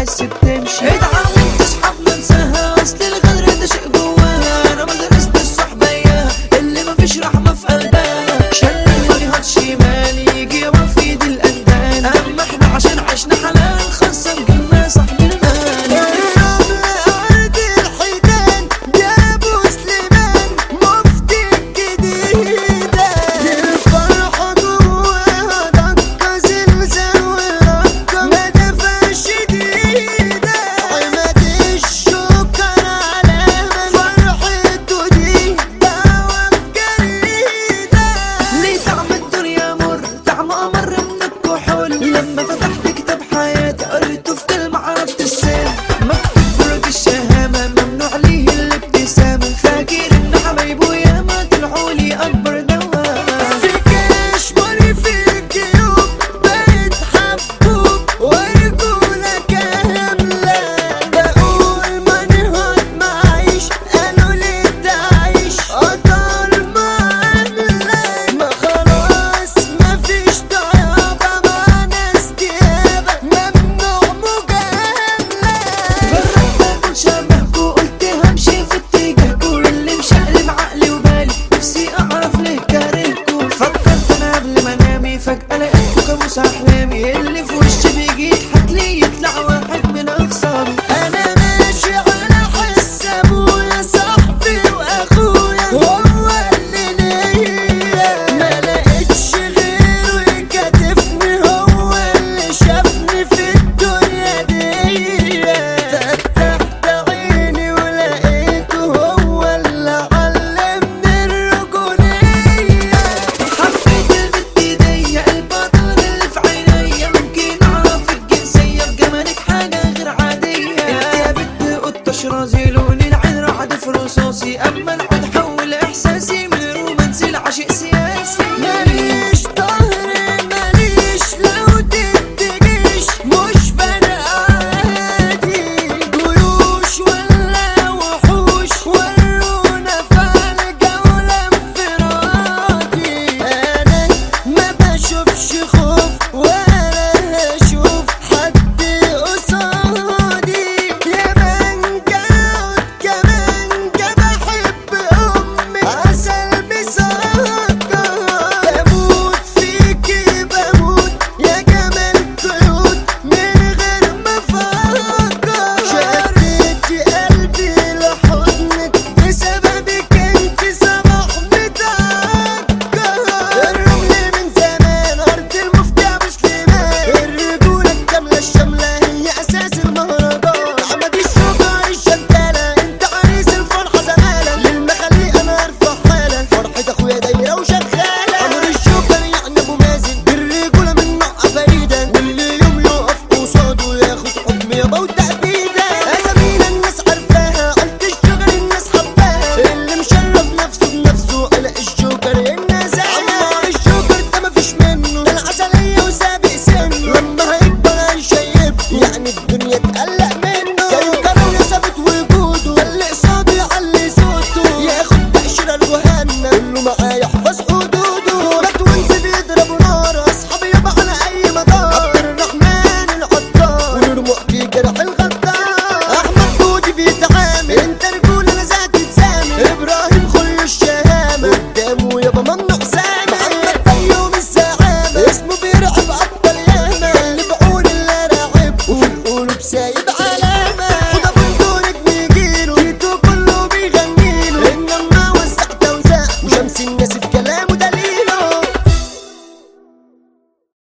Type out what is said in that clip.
تحس بتمشي اتعود تصحاب ننساها اصل الغدر ده شيء جواها انا مدرسة الصحبة اياها اللي مفيش رحمة في قلبها شل الوجهات شمال يجي يقف في ايد الاندال اما احنا عشان عشنا حلال خصم جبنا صاحب المال أرض الحيتان جابوا سليمان مفتي الجديدة الفرحة جواها دقة زلزال ورقة مدافع شديدة عماد الشكر علامة فرحته دي دعوة جديدة ليه طعم الدنيا مر طعم امر من الكحول لما فتحت كتاب حياتي قريته في كلمة عرفت السر مكتوب برج الشهامة ممنوع ليه الابتسامة فاكر ان حبايبه ياما طلعوا لي اكبر دواء فيك اشمري فيك يوم بقيت حبوب ورجولة كاملة بقول ما نهض معيش قالوا لي تعيش قطر معاملة ما خلاص ما فيش ضيابة مع ناس ديابة ممنوع مجاملة جربت اكون شبهكوا قلت همشي في اتجاهكوا اللي مشقلب عقلي وبالي نفسي اعرف ليه كارهكوا فكرت انا قبل ما انامي فجأة لقيتكوا كابوس احلامي اللي في وشي بيجي يضحك لي يطلع واحد من اخصامي انا ماشي على حس ابويا صاحبي واخويا هو اللي ليا ما لقيتش غيره يكاتفني هو اللي شافني في الدنيا دي فتحت عيني ولقيته هو اللي علمني الرجولية حبيت البت دي البطل اللي في عينيا ممكن اعرف الجنسية بجمالك حاجة غير عادية انت يا بنت قطة شرازي لون العين رعد في رصاصي اما العود حول احساسي من رومانسي لعشق سياسي ماليش ظهر ماليش لو تتجيش مش فارقة عادي جيوش ولا وحوش ورونا في الجولة انفرادي أنا ما بشوفش خوف ولا هشوف حد قصادي يا مانجا عود كمانجا بحب أمي عسل مسكر بموت فيكي بموت يا جمال قيود من غير ما أفكر شديتي قلبي لحضنك بسببك انت صباح متعكر الرمل من زمان أرض المفتي أبو سليمان الرجولة الكاملة الشاملة هي أساس المهرجان عمد الشجر الشغالة انت عريس الفرحة زمالة للمخلي أنا أرفع حالة فرحة أخويا دايرة وشغالة عمر الشجر يعني أبو مازن الرجولة من نوع فريدة واللي يوم يقف قصاده ياخد حكم يابا وتأبيدة أسامينا الناس عارفاها قلت الشجر الناس حباها اللي مشرف نفسه بنفسه قلق الشجر